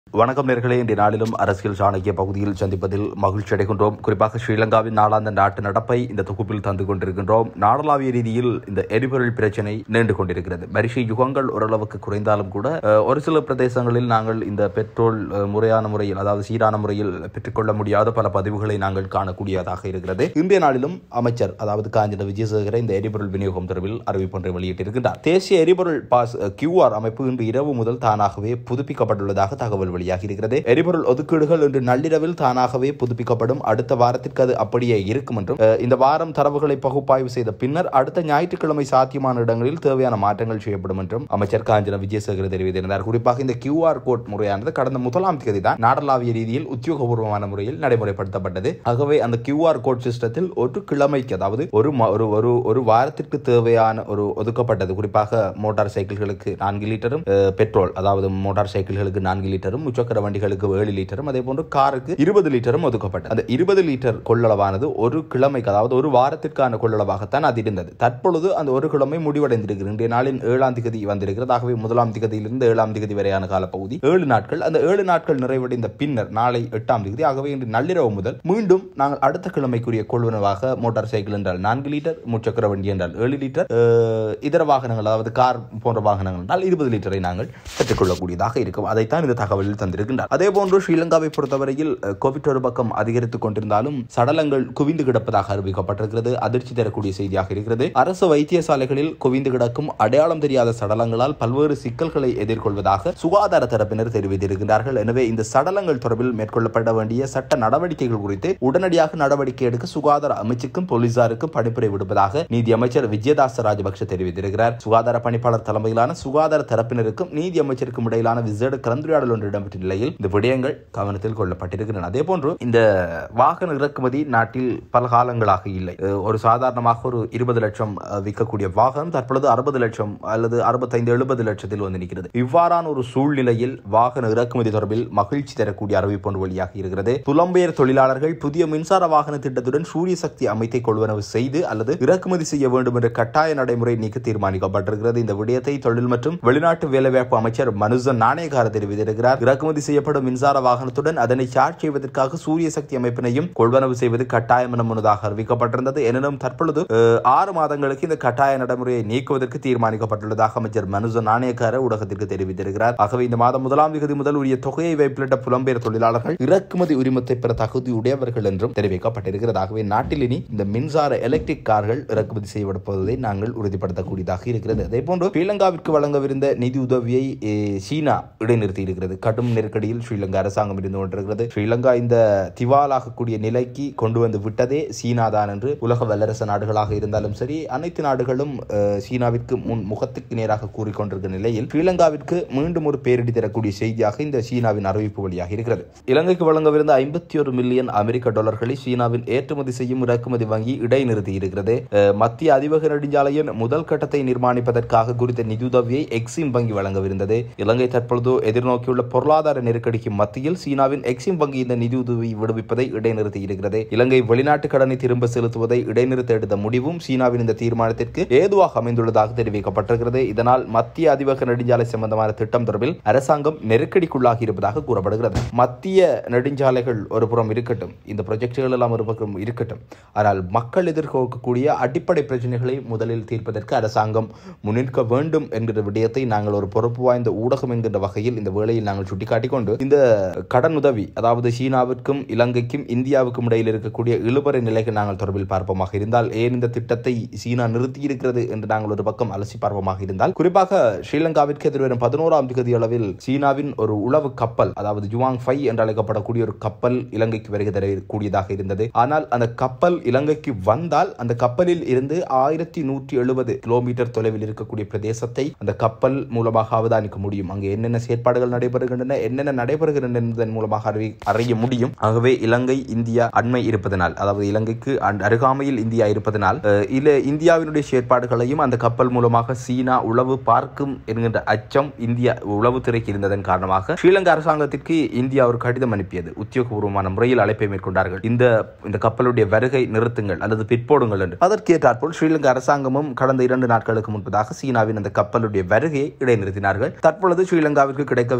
வணக்கம் நேர்களே இன்றைய நாளிலும் அரசியல் சாணக்கிய பகுதியில் சந்திப்பதில் மகிழ்ச்சி அடைகின்றோம் குறிப்பாக ஸ்ரீலங்காவின் நாளாந்த நாட்டு நடப்பை இந்த தொகுப்பில் தந்து கொண்டிருக்கின்றோம் நாடளாவிய ரீதியில் இந்த எரிபொருள் பிரச்சினை நீண்டு கொண்டிருக்கிறது வரிசை யுகங்கள் ஓரளவுக்கு குறைந்தாலும் கூட அஹ், ஒரு சில பிரதேசங்களில் நாங்கள் இந்த பெட்ரோல் அஹ், முறையான முறையில் அதாவது சீரான முறையில் பெற்றுக்கொள்ள முடியாத பல பதிவுகளை நாங்கள் காணக்கூடியதாக இருக்கிறது இன்றைய நாளிலும் அமைச்சர் அதாவது காஞ்சன விஜயசேகர இந்த எரிபொருள் விநியோகம் தொடர்பில் அறிவிப்பு ஒன்றை வெளியிட்டிருக்கின்றார் தேசிய எரிபொருள் பாஸ் கியூஆர் அமைப்பு இன்று இரவு முதல் தானாகவே புதுப்பிக்கப்பட்டுள்ளதாக தகவல் வெளியாகி இருக்கிறது எரிபொருள் ஒதுக்கீடுகள் இன்று நள்ளிரவில் தானாகவே புதுப்பிக்கப்படும் அடுத்த வாரத்திற்கு அது அப்படியே இருக்கும் என்றும் அஹ், இந்த வாரம் தரவுகளை பகுப்பாய்வு செய்த பின்னர் அடுத்த ஞாயிற்றுக்கிழமை சாத்தியமான இடங்களில் தேவையான மாற்றங்கள் செய்யப்படும் என்றும் அமைச்சர் காஞ்சன விஜயசேகர தெரிவித்திருந்தார் குறிப்பாக இந்த கியூஆர் கோட் முறையானது கடந்த முதலாம் தேதி தான் நாடளாவிய ரீதியில் உத்தியோகபூர்வமான முறையில் நடைமுறைப்படுத்தப்பட்டது ஆகவே அந்த கியூஆர் கோட் சிஸ்டத்தில் ஒரு கிழமைக்கு அதாவது ஒரு ம- ஒரு ஒரு ஒரு வாரத்திற்கு தேவையான ஒரு ஒதுக்கப்பட்டது குறிப்பாக மோட்டார் சைக்கிள்களுக்கு நான்கு லிட்டரும் அஹ், பெட்ரோல் அதாவது மோட்டார் சைக்கிள்களுக்கு நான்கு லிட்டரும் முச்சக்கர வண்டிகளுக்கு ஏழு லிட்டரும் அதே போன்று காருக்கு இருபது லிட்டரும் ஒதுக்கப்பட்டது அந்த இருபது லிட்டர் கொள்ளளவானது ஒரு கிழமைக்கு அதாவது ஒரு வாரத்திற்கான கொள்ளளவாகத்தான் அது இருந்தது தற்பொழுது அந்த ஒரு கிழமை முடிவடைந்திருக்கிறது இன்றைய நாளின் ஏழாம் திகதி வந்திருக்கிறது ஆகவே முதலாம் திகதியிலிருந்து ஏழாம் திகதி வரையான காலப்பகுதி ஏழு நாட்கள் அந்த ஏழு நாட்கள் நிறைவடைந்த பின்னர் நாளை எட்டாம் திகதி ஆகவே இன்று நள்ளிரவு முதல் மீண்டும் நாங்கள் அடுத்த கிழமைக்குரிய கொள்வனவாக மோட்டார் சைக்கிள் என்றால் நான்கு லிட்டர் முச்சக்கர வண்டி என்றால் ஏழு லிட்டர் அஹ், இதர வாகனங்கள் அதாவது கார் போன்ற வாகனங்கள் என்றால் இருபது லிட்டரை நாங்கள் பெற்றுக்கொள்ளக்கூடியதாக இருக்கும் அதைத்தான் இந்த தகவலில் தந்திருக்கின்றார் அதே போன்று ஸ்ரீலங்காவை பொறுத்தவரையில் அஹ், கோவிட் ஒரு பக்கம் அதிகரித்துக் கொண்டிருந்தாலும் சடலங்கள் குவிந்து கிடப்பதாக அறிவிக்கப்பட்டிருக்கிறது அதிர்ச்சி தரக்கூடிய செய்தியாக இருக்கிறது அரசு வைத்தியசாலைகளில் குவிந்து கிடக்கும் அடையாளம் தெரியாத சடலங்களால் பல்வேறு சிக்கல்களை எதிர்கொள்வதாக சுகாதார தரப்பினர் தெரிவித்திருக்கிறார்கள் எனவே இந்த சடலங்கள் தொடர்பில் மேற்கொள்ளப்பட வேண்டிய சட்ட நடவடிக்கைகள் குறித்து உடனடியாக நடவடிக்கை எடுக்க சுகாதார அமைச்சுக்கும் போலீசாருக்கும் பணிப்புரை விடுப்பதாக நீதி அமைச்சர் விஜயதாச ராஜபக்ஷ தெரிவித்திருக்கிறார் சுகாதார பணிப்பாளர் தலைமையிலான சுகாதார தரப்பினருக்கும் நீதி அமைச்சருக்கும் இடையிலான விசேட கலந்துரையாடல் ஒன்று இடம்பெற்ற நிலையில் இந்த விடயங்கள் கவனத்தில் கொள்ளப்பட்டிருக்கின்றன அதே போன்று இந்த வாகன இறக்குமதி நாட்டில் பல காலங்களாக இல்லை அஹ் ஒரு சாதாரணமாக ஒரு இருபது லட்சம் அஹ், விற்கக்கூடிய வாகனம் தற்பொழுது அறுபது லட்சம் அல்லது அறுபத்தைந்து எழுபது லட்சத்தில் வந்து நிற்கிறது இவ்வாறான ஒரு சூழ்நிலையில் வாகன இறக்குமதி தொடர்பில் மகிழ்ச்சி தரக்கூடிய அறிவிப்பு ஒன்று வெளியாகி இருக்கிறது புலம்பெயர் தொழிலாளர்கள் புதிய மின்சார வாகன திட்டத்துடன் சூரிய சக்தி அமைத்தை கொள்வனவு செய்து அல்லது இறக்குமதி செய்ய வேண்டும் என்ற கட்டாய நடைமுறை நீக்க தீர்மானிக்கப்பட்டிருக்கிறது இந்த விடயத்தை தொழில் மற்றும் வெளிநாட்டு வேலைவாய்ப்பு அமைச்சர் மனுசன் நாணயக்கார தெரிவித்திருக்கிறார் இறக்குமதி செய்யப்படும் மின்சார வாகனத்துடன் அதனை சார்ஜ் செய்வதற்காக சூரிய சக்தி அமைப்பினையும் கொள்வனவு செய்வது கட்டாயம் என முன்னதாக அறிவிக்கப்பட்டிருந்தது எனினும் தற்பொழுது அஹ், ஆறு மாதங்களுக்கு இந்த கட்டாய நடைமுறையை நீக்குவதற்கு தீர்மானிக்கப்பட்டுள்ளதாக அமைச்சர் மனுசன் நாணயக்கார ஊடகத்திற்கு தெரிவித்திருக்கிறார் ஆகவே இந்த மாதம் முதலாம் தேதி முதல் உரிய தொகையை வைப்பிலிட்ட புலம்பெயர் தொழிலாளர்கள் இறக்குமதி உரிமத்தை பெற தகுதியுடையவர்கள் என்றும் தெரிவிக்கப்பட்டிருக்கிறது ஆகவே நாட்டில் இனி இந்த மின்சார எலக்ட்ரிக் கார்கள் இறக்குமதி செய்யப்படுவதை நாங்கள் உறுதிப்படுத்தக்கூடியதாக இருக்கிறது அதே போன்று ஸ்ரீலங்காவிற்கு வழங்கவிருந்த நிதி உதவியை eh, சீனா இடைநிறுத்தி இருக்கிறது கடும் நெருக்கடியில் ஸ்ரீலங்கா அரசாங்கம் இருந்து கொண்டிருக்கிறது ஸ்ரீலங்கா இந்த திவாலாகக்கூடிய நிலைக்கு கொண்டு வந்து விட்டதே சீனா தான் என்று உலக வல்லரசு நாடுகளாக இருந்தாலும் சரி அனைத்து நாடுகளும் அஹ், சீனாவிற்கு முன் முகத்துக்கு நேராக கூறிக்கொண்டிருக்கிற நிலையில் ஸ்ரீலங்காவிற்கு மீண்டும் ஒரு பேரிடி தரக்கூடிய செய்தியாக இந்த சீனாவின் அறிவிப்பு வழியாக இருக்கிறது இலங்கைக்கு வழங்கவிருந்த ஐம்பத்தி ஒரு மில்லியன் அமெரிக்க டாலர்களை சீனாவின் ஏற்றுமதி செய்யும் இறக்குமதி வங்கி இடைநிறுத்தி இருக்கிறது அஹ், மத்திய அதிவேக நெடுஞ்சாலையின் முதல் கட்டத்தை நிர்மாணிப்பதற்காக குறித்த நிதியுதவியை எக்ஸிம் வங்கி வழங்கவிருந்தது இலங்கை தற்பொழுது எதிர்நோக்கியுள்ள பொருளாதார நெருக்கடிக்கு மத்தியில் சீனாவின் எக்ஸிம் வங்கி இந்த நிதியுதவி விடுவிப்பதை இடைநிறுத்தி இருக்கிறது இலங்கை வெளிநாட்டு கடனை திரும்ப செலுத்துவதை இடைநிறுத்த எடுத்த முடிவும் சீனாவின் இந்த தீர்மானத்திற்கு ஏதுவாக அமைந்துள்ளதாக தெரிவிக்கப்பட்டிருக்கிறது இதனால் மத்திய அதிவேக நெடுஞ்சாலை சம்பந்தமான திட்டம் தொடர்பில் அரசாங்கம் நெருக்கடிக்குள்ளாகி இருப்பதாக கூறப்படுகிறது மத்திய நெடுஞ்சாலைகள் ஒரு புறம் இருக்கட்டும் இந்த ப்ரொஜெக்டுகள் எல்லாம் ஒரு பக்கம் இருக்கட்டும் ஆனால் மக்கள் எதிர்கொள்ளக்கூடிய அடிப்படை பிரச்சனைகளை முதலில் தீர்ப்பதற்கு அரசாங்கம் முன்னிற்க வேண்டும் என்கிற விடயத்தை நாங்கள் ஒரு பொறுப்பு வாய்ந்த ஊடகம் என்கின்ற வகையில் இந்த வேளையில் நாங்கள் சுட்டிக்காட்டிக் கொண்டு இந்த கடன் உதவி அதாவது சீனாவிற்கும் இலங்கைக்கும் இந்தியாவுக்கும் இடையில் இருக்கக்கூடிய இழுபறை நிலைகள் நாங்கள் தொடர்பில் பார்ப்போமாக இருந்தால் ஏன் இந்த திட்டத்தை சீனா நிறுத்தி இருக்கிறது என்று நாங்கள் ஒரு பக்கம் அலசி பார்ப்போமாக இருந்தால் குறிப்பாக ஸ்ரீலங்காவிற்கு எதிர்வரும் பதினோராம் தேதி அளவில் சீனாவின் ஒரு உளவு கப்பல் அதாவது ஜுவாங் ஃபை என்று அழைக்கப்படக்கூடிய ஒரு கப்பல் இலங்கைக்கு வருகை தரக்கூடியதாக இருந்தது ஆனால் அந்த கப்பல் இலங்கைக்கு வந்தால் அந்த கப்பலில் இருந்து ஆயிரத்தி நூற்றி எழுபது கிலோமீட்டர் தொலைவில் இருக்கக்கூடிய பிரதேசத்தை அந்த கப்பல் மூலமாக அவதானிக்க முடியும் அங்கு என்னென்ன செயற்பாடுகள் நடைபெறுகின்றன என்னென்ன நடைபெறுகின்றன என்பதன் மூலமாக அறிவி அறிய முடியும் ஆகவே இலங்கை இந்தியா அண்மை இருப்பதனால் அதாவது இலங்கைக்கு அண்ட் அருகாமையில் இந்தியா இருப்பதனால் அஹ், இல்ல இந்தியாவினுடைய செயற்பாடுகளையும் அந்த கப்பல் மூலமாக சீனா உளவு பார்க்கும் என்கின்ற அச்சம் இந்தியா உளவுத்துறைக்கு இருந்ததன் காரணமாக ஸ்ரீலங்கா அரசாங்கத்திற்கு இந்தியா ஒரு கடிதம் அனுப்பியது உத்தியோகபூர்வமான முறையில் அழைப்பை மேற்கொண்டார்கள் இந்த இந்த கப்பலுடைய வருகை நிறுத்துங்கள் அல்லது பிற்போடுங்கள் என்று அதற்கேற்றாற்போல் ஸ்ரீலங்கா அரசாங்கமும் கடந்த இரண்டு நாட்களுக்கு முன்பதாக சீனாவின் அந்த கப்பலுடைய வருகையை இடைநிறுத்தினார்கள் தற்பொழுது ஸ்ரீலங்காவிற்கு கிடைக்கவிருந்த ஐம்பத்தி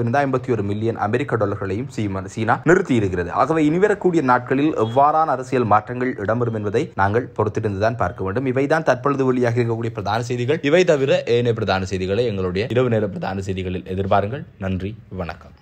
இருபத்தி ஒரு மில்லியன் அமெரிக்க டாலர்களையும் சீமா- சீனா நிறுத்தி இருக்கிறது ஆகவே இனிவரக்கூடிய நாட்களில் எவ்வாறான அரசியல் மாற்றங்கள் இடம்பெறும் என்பதை நாங்கள் பொறுத்திருந்துதான் பார்க்க வேண்டும் இவைதான் தற்பொழுது வெளியாக இருக்கக்கூடிய பிரதான செய்திகள் இவை தவிர ஏனைய பிரதான செய்திகளை எங்களுடைய இரவு நேர பிரதான செய்திகளில் எதிர்பாருங்கள் நன்றி வணக்கம்